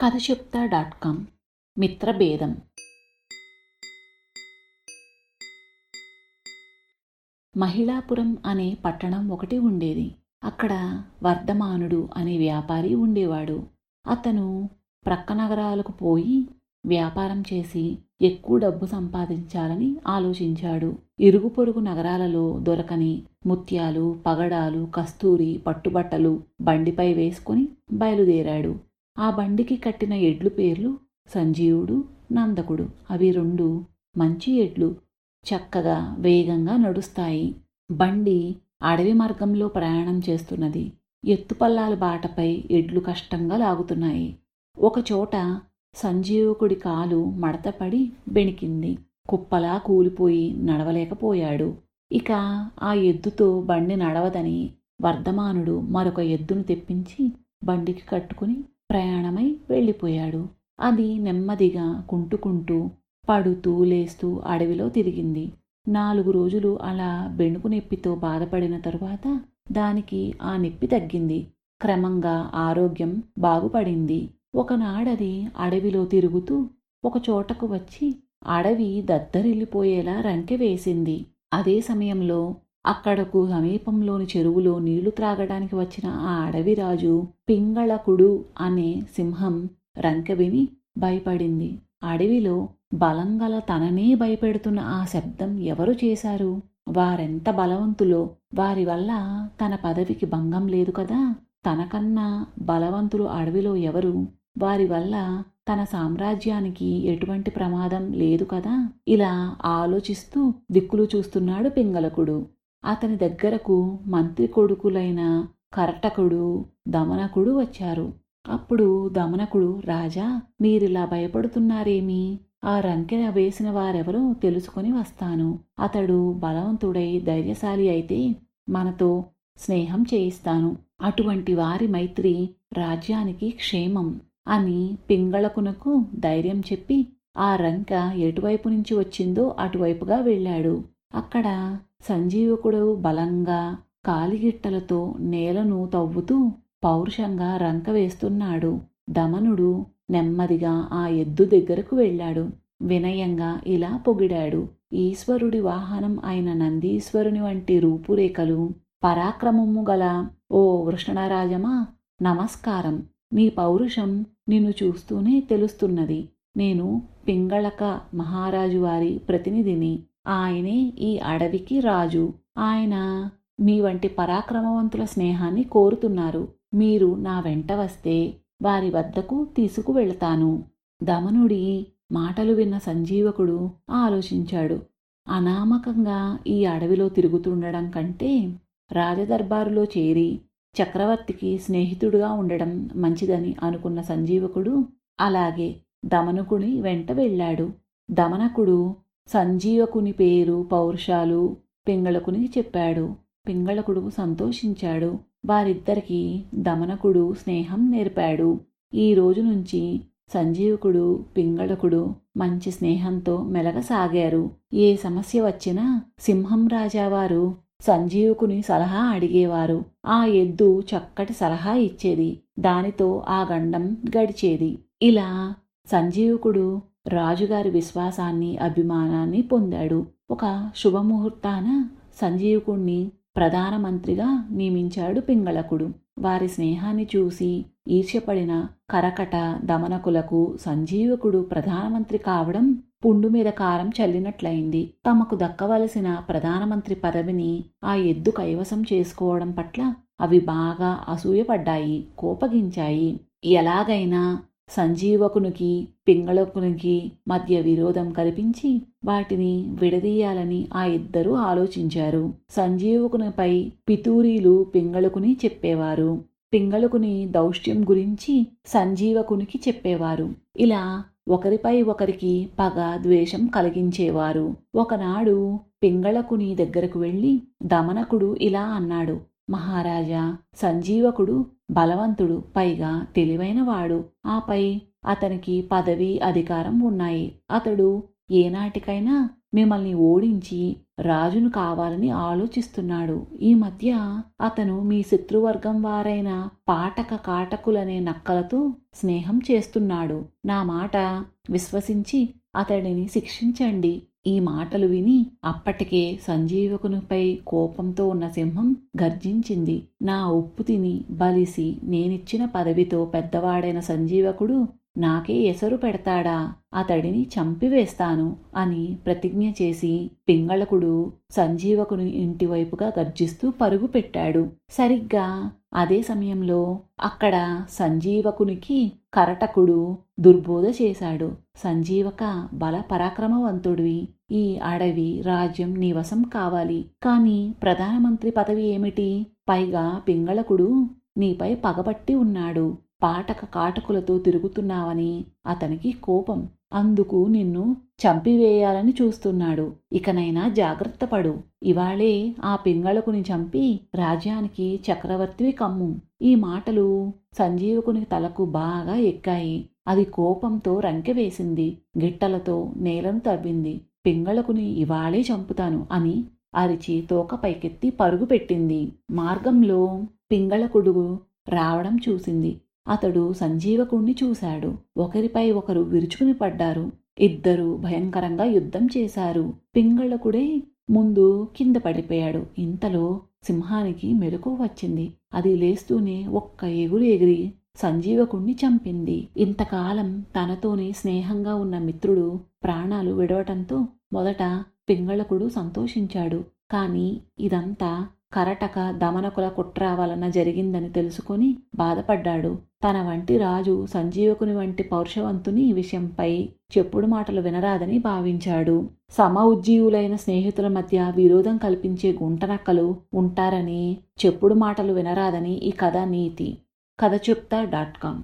కథ చెప్తా dot com మిత్రభేదం మహిళాపురం అనే పట్టణం ఒకటి ఉండేది అక్కడ వర్ధమానుడు అనే వ్యాపారి ఉండేవాడు అతను ప్రక్క నగరాలకు పోయి వ్యాపారం చేసి ఎక్కువ డబ్బు సంపాదించాలని ఆలోచించాడు ఇరుగు పొరుగు నగరాలలో దొరకని ముత్యాలు పగడాలు కస్తూరి పట్టుబట్టలు బండిపై వేసుకుని బయలుదేరాడు ఆ బండికి కట్టిన ఎడ్లు పేర్లు సంజీవుడు నందకుడు అవి రెండు మంచి ఎడ్లు చక్కగా వేగంగా నడుస్తాయి బండి అడవి మార్గంలో ప్రయాణం చేస్తున్నది ఎత్తుపల్లాల బాటపై ఎడ్లు కష్టంగా లాగుతున్నాయి ఒకచోట సంజీవకుడి కాలు మడతపడి బెణికింది కుప్పలా కూలిపోయి నడవలేకపోయాడు ఇక ఆ ఎద్దుతో బండి నడవదని వర్ధమానుడు మరొక ఎద్దును తెప్పించి బండికి కట్టుకుని ప్రయాణమై వెళ్ళిపోయాడు అది నెమ్మదిగా కుంటుకుంటూ పడుతూ లేస్తూ అడవిలో తిరిగింది నాలుగు రోజులు అలా బెణుకు నొప్పితో బాధపడిన తరువాత దానికి ఆ నొప్పి తగ్గింది క్రమంగా ఆరోగ్యం బాగుపడింది ఒకనాడది అడవిలో తిరుగుతూ ఒక చోటకు వచ్చి అడవి దద్దరిల్లిపోయేలా రంకె వేసింది అదే సమయంలో అక్కడకు సమీపంలోని చెరువులో నీళ్లు త్రాగడానికి వచ్చిన ఆ అడవి రాజు పింగళకుడు అనే సింహం రంకె విని భయపడింది అడవిలో బలంగల తననే భయపెడుతున్న ఆ శబ్దం ఎవరు చేశారు వారెంత బలవంతులో వారి వల్ల తన పదవికి భంగం లేదు కదా తనకన్నా బలవంతులు అడవిలో ఎవరు వారి వల్ల తన సామ్రాజ్యానికి ఎటువంటి ప్రమాదం లేదు కదా ఇలా ఆలోచిస్తూ దిక్కులు చూస్తున్నాడు పింగళకుడు అతని దగ్గరకు మంత్రి కొడుకులైన కరటకుడు దమనకుడు వచ్చారు అప్పుడు దమనకుడు రాజా మీరిలా భయపడుతున్నారేమి ఆ రంకెన వేసిన వారెవరో తెలుసుకొని వస్తాను అతడు బలవంతుడై ధైర్యశాలి అయితే మనతో స్నేహం చేయిస్తాను అటువంటి వారి మైత్రి రాజ్యానికి క్షేమం అని పింగళకునకు ధైర్యం చెప్పి ఆ రంక ఎటువైపు నుంచి వచ్చిందో అటువైపుగా వెళ్ళాడు అక్కడ సంజీవకుడు బలంగా కాలిగిట్టలతో నేలను తవ్వుతూ పౌరుషంగా రంక వేస్తున్నాడు దమనుడు నెమ్మదిగా ఆ ఎద్దు దగ్గరకు వెళ్ళాడు వినయంగా ఇలా పొగిడాడు ఈశ్వరుడి వాహనం అయిన నందీశ్వరుని వంటి రూపురేఖలు పరాక్రమము గల ఓ వృషణరాజమా నమస్కారం నీ పౌరుషం నిన్ను చూస్తూనే తెలుస్తున్నది నేను పింగళక మహారాజు వారి ప్రతినిధిని ఆయనే ఈ అడవికి రాజు ఆయన మీ వంటి పరాక్రమవంతుల స్నేహాన్ని కోరుతున్నారు మీరు నా వెంట వస్తే వారి వద్దకు తీసుకువెళతాను దమనుడి మాటలు విన్న సంజీవకుడు ఆలోచించాడు అనామకంగా ఈ అడవిలో తిరుగుతుండడం కంటే రాజదర్బారులో చేరి చక్రవర్తికి స్నేహితుడుగా ఉండడం మంచిదని అనుకున్న సంజీవకుడు అలాగే దమనకుని వెంట వెళ్ళాడు దమనకుడు సంజీవకుని పేరు పౌరుషాలు పింగళకుని చెప్పాడు పింగళకుడు సంతోషించాడు వారిద్దరికీ దమనకుడు స్నేహం నేర్పాడు ఈ రోజు నుంచి సంజీవకుడు పింగళకుడు మంచి స్నేహంతో మెలగసాగారు ఏ సమస్య వచ్చినా సింహం రాజావారు సంజీవుకుని సలహా అడిగేవారు ఆ ఎద్దు చక్కటి సలహా ఇచ్చేది దానితో ఆ గండం గడిచేది ఇలా సంజీవకుడు రాజుగారి విశ్వాసాన్ని అభిమానాన్ని పొందాడు ఒక శుభముహూర్తాన సంజీవకుణ్ణి ప్రధానమంత్రిగా నియమించాడు పింగళకుడు వారి స్నేహాన్ని చూసి ఈర్ష్యపడిన కరకట దమనకులకు సంజీవకుడు ప్రధానమంత్రి కావడం పుండు మీద కారం చల్లినట్లయింది తమకు దక్కవలసిన ప్రధానమంత్రి పదవిని ఆ ఎద్దు కైవసం చేసుకోవడం పట్ల అవి బాగా అసూయపడ్డాయి కోపగించాయి ఎలాగైనా సంజీవకునికి పింగళకునికి మధ్య విరోధం కల్పించి వాటిని విడదీయాలని ఆ ఇద్దరూ ఆలోచించారు సంజీవకునిపై పితూరీలు పింగళకుని చెప్పేవారు పింగళకుని దౌష్ట్యం గురించి సంజీవకునికి చెప్పేవారు ఇలా ఒకరిపై ఒకరికి పగ ద్వేషం కలిగించేవారు ఒకనాడు పింగళకుని దగ్గరకు వెళ్ళి దమనకుడు ఇలా అన్నాడు మహారాజా సంజీవకుడు బలవంతుడు పైగా తెలివైనవాడు ఆపై అతనికి పదవి అధికారం ఉన్నాయి అతడు ఏనాటికైనా మిమ్మల్ని ఓడించి రాజును కావాలని ఆలోచిస్తున్నాడు ఈ మధ్య అతను మీ శత్రువర్గం వారైన పాటక కాటకులనే నక్కలతో స్నేహం చేస్తున్నాడు నా మాట విశ్వసించి అతడిని శిక్షించండి ఈ మాటలు విని అప్పటికే సంజీవకునిపై కోపంతో ఉన్న సింహం గర్జించింది నా ఉప్పు తిని బలిసి నేనిచ్చిన పదవితో పెద్దవాడైన సంజీవకుడు నాకే ఎసరు పెడతాడా అతడిని చంపివేస్తాను అని ప్రతిజ్ఞ చేసి పింగళకుడు సంజీవకుని ఇంటివైపుగా గర్జిస్తూ పరుగు పెట్టాడు సరిగ్గా అదే సమయంలో అక్కడ సంజీవకునికి కరటకుడు దుర్బోధ చేశాడు సంజీవక బల పరాక్రమవంతుడివి ఈ అడవి రాజ్యం నివసం కావాలి కాని ప్రధానమంత్రి పదవి ఏమిటి పైగా పింగళకుడు నీపై పగబట్టి ఉన్నాడు పాటక కాటకులతో తిరుగుతున్నావని అతనికి కోపం అందుకు నిన్ను చంపివేయాలని చూస్తున్నాడు ఇకనైనా జాగ్రత్త పడు ఇవాళే ఆ పింగళకుని చంపి రాజ్యానికి చక్రవర్తివి కమ్ము ఈ మాటలు సంజీవకుని తలకు బాగా ఎక్కాయి అది కోపంతో రంకెవేసింది గిట్టలతో నేలను తవ్వింది పింగళకుని ఇవాళే చంపుతాను అని అరిచి తోక పైకెత్తి పరుగు పెట్టింది మార్గంలో పింగళకుడు రావడం చూసింది అతడు సంజీవకుణ్ణి చూశాడు ఒకరిపై ఒకరు విరుచుకుని పడ్డారు ఇద్దరు భయంకరంగా యుద్ధం చేశారు పింగళకుడే ముందు కింద పడిపోయాడు ఇంతలో సింహానికి మెలకు వచ్చింది అది లేస్తూనే ఒక్క ఎగురు ఎగిరి సంజీవకుణ్ణి చంపింది ఇంతకాలం తనతోనే స్నేహంగా ఉన్న మిత్రుడు ప్రాణాలు విడవటంతో మొదట పింగళకుడు సంతోషించాడు కాని ఇదంతా కరటక దమనకుల కుట్ర వలన జరిగిందని తెలుసుకొని బాధపడ్డాడు తన వంటి రాజు సంజీవకుని వంటి పౌరుషవంతుని ఈ విషయంపై చెప్పుడు మాటలు వినరాదని భావించాడు సమ ఉజ్జీవులైన స్నేహితుల మధ్య విరోధం కల్పించే గుంటనక్కలు ఉంటారని చెప్పుడు మాటలు వినరాదని ఈ కథ నీతి కథ చెప్తా డాట్ కామ్